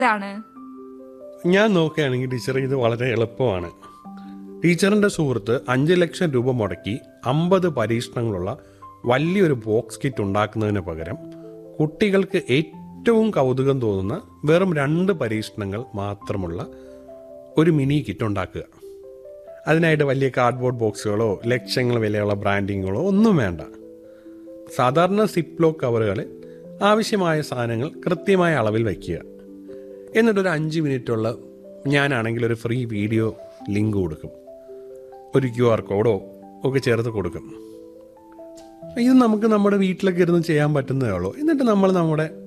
ഇതാണ് ഞാൻ നോക്കുകയാണെങ്കിൽ ടീച്ചർ ഇത് വളരെ എളുപ്പമാണ് ടീച്ചറിൻ്റെ സുഹൃത്ത് അഞ്ച് ലക്ഷം രൂപ മുടക്കി അമ്പത് പരീക്ഷണങ്ങളുള്ള വലിയൊരു ബോക്സ് കിറ്റ് ഉണ്ടാക്കുന്നതിന് പകരം കുട്ടികൾക്ക് ഏറ്റവും കൗതുകം തോന്നുന്ന വെറും രണ്ട് പരീക്ഷണങ്ങൾ മാത്രമുള്ള ഒരു മിനി കിറ്റ് ഉണ്ടാക്കുക അതിനായിട്ട് വലിയ കാർഡ്ബോർഡ് ബോക്സുകളോ ലക്ഷങ്ങൾ വിലയുള്ള ബ്രാൻഡിങ്ങുകളോ ഒന്നും വേണ്ട സാധാരണ സിപ്ലോ കവറുകളിൽ ആവശ്യമായ സാധനങ്ങൾ കൃത്യമായ അളവിൽ വയ്ക്കുക എന്നിട്ടൊരു അഞ്ച് മിനിറ്റുള്ള ഞാനാണെങ്കിൽ ഒരു ഫ്രീ വീഡിയോ ലിങ്ക് കൊടുക്കും ഒരു ക്യു ആർ കോഡോ ഒക്കെ ചേർത്ത് കൊടുക്കും ഇത് നമുക്ക് നമ്മുടെ വീട്ടിലൊക്കെ ഇരുന്ന് ചെയ്യാൻ പറ്റുന്നതേ ഉള്ളൂ എന്നിട്ട് നമ്മൾ നമ്മുടെ